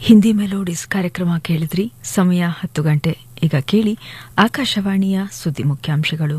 Hindi melodies ಕಾರ್ಯಕ್ರಮ ಕೇಳಿದ್ರಿ ಸಮಯ ಹತ್ತು ಗಂಟೆ ಈಗ ಕೇಳಿ ಆಕಾಶವಾಣಿಯ ಸುದ್ದಿ ಮುಖ್ಯಾಂಶಗಳು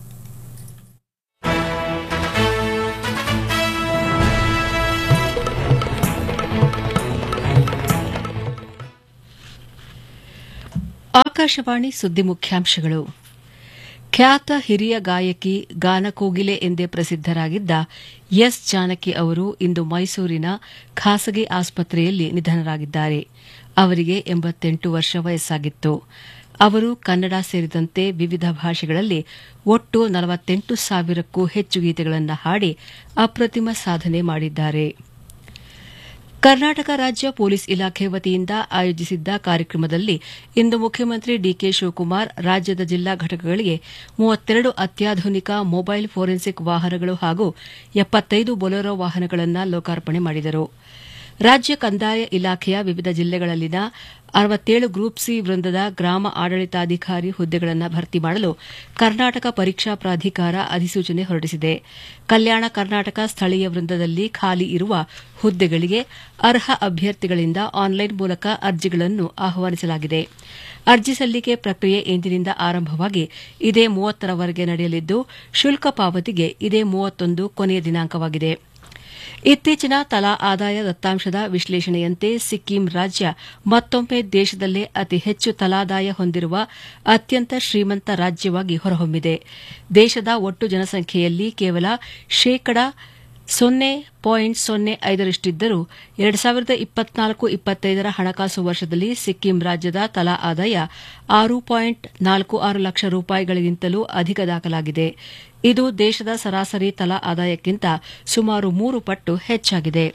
ಆಕಾಶವಾಣಿ ಸುದ್ದಿ ಮುಖ್ಯಾಂಶಗಳು ಖ್ಯಾತ ಹಿರಿಯ ಗಾಯಕಿ ಗಾನಕೋಗಿಲೆ ಎಂದೇ ಪ್ರಸಿದ್ದರಾಗಿದ್ದ ಎಸ್ ಜಾನಕಿ ಅವರು ಇಂದು ಮೈಸೂರಿನ ಖಾಸಗಿ ಆಸ್ಪತ್ರೆಯಲ್ಲಿ ನಿಧನರಾಗಿದ್ದಾರೆ ಅವರಿಗೆ ಎಂಬತ್ತೆಂಟು ವರ್ಷ ವಯಸ್ಸಾಗಿತ್ತು ಅವರು ಕನ್ನಡ ಸೇರಿದಂತೆ ವಿವಿಧ ಭಾಷೆಗಳಲ್ಲಿ ಒಟ್ಟು ನಲವತ್ತೆಂಟು ಸಾವಿರಕ್ಕೂ ಹೆಚ್ಚು ಗೀತೆಗಳನ್ನು ಹಾಡಿ ಅಪ್ರತಿಮ ಸಾಧನೆ ಮಾಡಿದ್ದಾರೆ ಕರ್ನಾಟಕ ರಾಜ್ಯ ಪೊಲೀಸ್ ಇಲಾಖೆ ವತಿಯಿಂದ ಆಯೋಜಿಸಿದ್ದ ಕಾರ್ಯಕ್ರಮದಲ್ಲಿ ಇಂದು ಮುಖ್ಯಮಂತ್ರಿ ಡಿಕೆ ಶಿವಕುಮಾರ್ ರಾಜ್ಯದ ಜಿಲ್ಲಾ ಘಟಕಗಳಿಗೆ ಮೂವತ್ತೆರಡು ಅತ್ಯಾಧುನಿಕ ಮೊಬೈಲ್ ಫೋರೆನ್ಸಿಕ್ ವಾಹನಗಳು ಹಾಗೂ ಎಪ್ಪತ್ತೈದು ಬೊಲೆರೋ ವಾಹನಗಳನ್ನು ಲೋಕಾರ್ಪಣೆ ಮಾಡಿದರು ರಾಜ್ಯ ಕಂದಾಯ ಇಲಾಖೆಯ ವಿವಿಧ ಜಿಲ್ಲೆಗಳಲ್ಲಿನ ಅರವತ್ತೇಳು ಗ್ರೂಪ್ ಸಿ ವೃಂದದ ಗ್ರಾಮ ಆಡಳಿತಾಧಿಕಾರಿ ಹುದ್ದೆಗಳನ್ನು ಭರ್ತಿ ಮಾಡಲು ಕರ್ನಾಟಕ ಪರೀಕ್ಷಾ ಪ್ರಾಧಿಕಾರ ಅಧಿಸೂಚನೆ ಹೊರಡಿಸಿದೆ ಕಲ್ಯಾಣ ಕರ್ನಾಟಕ ಸ್ಥಳೀಯ ವೃಂದದಲ್ಲಿ ಖಾಲಿ ಇರುವ ಹುದ್ದೆಗಳಿಗೆ ಅರ್ಹ ಅಭ್ಯರ್ಥಿಗಳಿಂದ ಆನ್ಲೈನ್ ಮೂಲಕ ಅರ್ಜಿಗಳನ್ನು ಆಹ್ವಾನಿಸಲಾಗಿದೆ ಅರ್ಜಿ ಸಲ್ಲಿಕೆ ಪ್ರಕ್ರಿಯೆ ಇಂದಿನಿಂದ ಆರಂಭವಾಗಿ ಇದೇ ಮೂವತ್ತರವರೆಗೆ ನಡೆಯಲಿದ್ದು ಶುಲ್ಕ ಪಾವತಿಗೆ ಇದೇ ಮೂವತ್ತೊಂದು ಕೊನೆಯ ದಿನಾಂಕವಾಗಿದೆ ಇತ್ತೀಚಿನ ತಲಾ ಆದಾಯ ದತ್ತಾಂಶದ ವಿಶ್ಲೇಷಣೆಯಂತೆ ಸಿಕ್ಕಿಂ ರಾಜ್ಯ ಮತ್ತೊಮ್ಮೆ ದೇಶದಲ್ಲೇ ಅತಿ ಹೆಚ್ಚು ತಲಾದಾಯ ಹೊಂದಿರುವ ಅತ್ಯಂತ ಶ್ರೀಮಂತ ರಾಜ್ಯವಾಗಿ ಹೊರಹೊಮ್ಮಿದೆ ದೇಶದ ಒಟ್ಟು ಜನಸಂಖ್ಯೆಯಲ್ಲಿ ಕೇವಲ ಶೇಕಡಾ ಸೊನ್ನೆ ಪಾಯಿಂಟ್ ಸೊನ್ನೆ ಐದರಷ್ಟಿದ್ದರೂ ಎರಡು ಸಾವಿರದ ಇಪ್ಪತ್ನಾಲ್ಕು ಇಪ್ಪತ್ತೈದರ ಹಣಕಾಸು ವರ್ಷದಲ್ಲಿ ಸಿಕ್ಕಿಂ ರಾಜ್ಯದ ತಲಾ ಆದಾಯ ಆರು ಪಾಯಿಂಟ್ ನಾಲ್ಕು ಆರು ಲಕ್ಷ ರೂಪಾಯಿಗಳಿಗಿಂತಲೂ ಅಧಿಕ ದಾಖಲಾಗಿದೆ ಇದು ದೇಶದ ಸರಾಸರಿ ತಲಾ ಆದಾಯಕ್ಕಿಂತ ಸುಮಾರು ಮೂರು ಪಟ್ಟು ಹೆಚ್ಚಾಗಿದೆ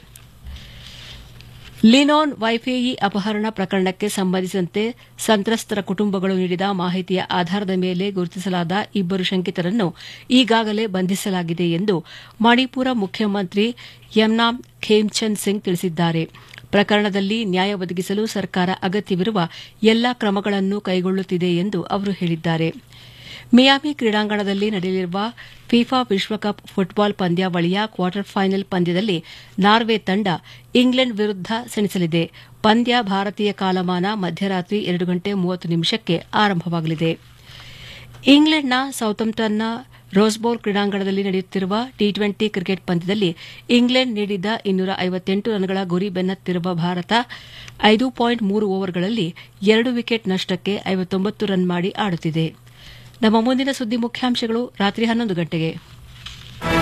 ಲಿನೋನ್ ವೈಫೇಯಿ ಅಪಹರಣ ಪ್ರಕರಣಕ್ಕೆ ಸಂಬಂಧಿಸಿದಂತೆ ಸಂತ್ರಸ್ತರ ಕುಟುಂಬಗಳು ನೀಡಿದ ಮಾಹಿತಿಯ ಆಧಾರದ ಮೇಲೆ ಗುರುತಿಸಲಾದ ಇಬ್ಬರು ಶಂಕಿತರನ್ನು ಈಗಾಗಲೇ ಬಂಧಿಸಲಾಗಿದೆ ಎಂದು ಮಣಿಪುರ ಮುಖ್ಯಮಂತ್ರಿ ಯಮ್ನಾಮ್ ಖೇಮ್ಚಂದ್ ಸಿಂಗ್ ತಿಳಿಸಿದ್ದಾರೆ ಪ್ರಕರಣದಲ್ಲಿ ನ್ಯಾಯ ಒದಗಿಸಲು ಸರ್ಕಾರ ಅಗತ್ಯವಿರುವ ಎಲ್ಲಾ ಕ್ರಮಗಳನ್ನು ಕೈಗೊಳ್ಳುತ್ತಿದೆ ಎಂದು ಅವರು ಹೇಳಿದ್ದಾರೆ ಮಿಯಾಮಿ ಕ್ರೀಡಾಂಗಣದಲ್ಲಿ ನಡೆಯಲಿರುವ ಫಿಫಾ ವಿಶ್ವಕಪ್ ಫುಟ್ಬಾಲ್ ಪಂದ್ಯಾವಳಿಯ ಕ್ವಾರ್ಟರ್ ಫೈನಲ್ ಪಂದ್ಯದಲ್ಲಿ ನಾರ್ವೆ ತಂಡ ಇಂಗ್ಲೆಂಡ್ ವಿರುದ್ಧ ಸೆಣಸಲಿದೆ ಪಂದ್ಯ ಭಾರತೀಯ ಕಾಲಮಾನ ಮಧ್ಯರಾತ್ರಿ ಎರಡು ಗಂಟೆ ಮೂವತ್ತು ನಿಮಿಷಕ್ಕೆ ಆರಂಭವಾಗಲಿದೆ ಇಂಗ್ಲೆಂಡ್ನ ಸೌತಂಪ್ಟನ್ನ ರೋಸ್ಬೌಲ್ ಕ್ರೀಡಾಂಗಣದಲ್ಲಿ ನಡೆಯುತ್ತಿರುವ ಟಿ ಟ್ವೆಂಟಿ ಕ್ರಿಕೆಟ್ ಪಂದ್ಯದಲ್ಲಿ ಇಂಗ್ಲೆಂಡ್ ನೀಡಿದ್ದ ಇನ್ನೂರ ಐವತ್ತೆಂಟು ರನ್ಗಳ ಗುರಿ ಬೆನ್ನತ್ತಿರುವ ಭಾರತ ಐದು ಪಾಯಿಂಟ್ ಮೂರು ಓವರ್ಗಳಲ್ಲಿ ಎರಡು ವಿಕೆಟ್ ನಷ್ಟಕ್ಕೆ ಐವತ್ತೊಂಬತ್ತು ರನ್ ಮಾಡಿ ಆಡುತ್ತಿದೆ ನಮ್ಮ ಮುಂದಿನ ಸುದ್ದಿ ಮುಖ್ಯಾಂಶಗಳು ರಾತ್ರಿ ಹನ್ನೊಂದು ಗಂಟೆಗೆ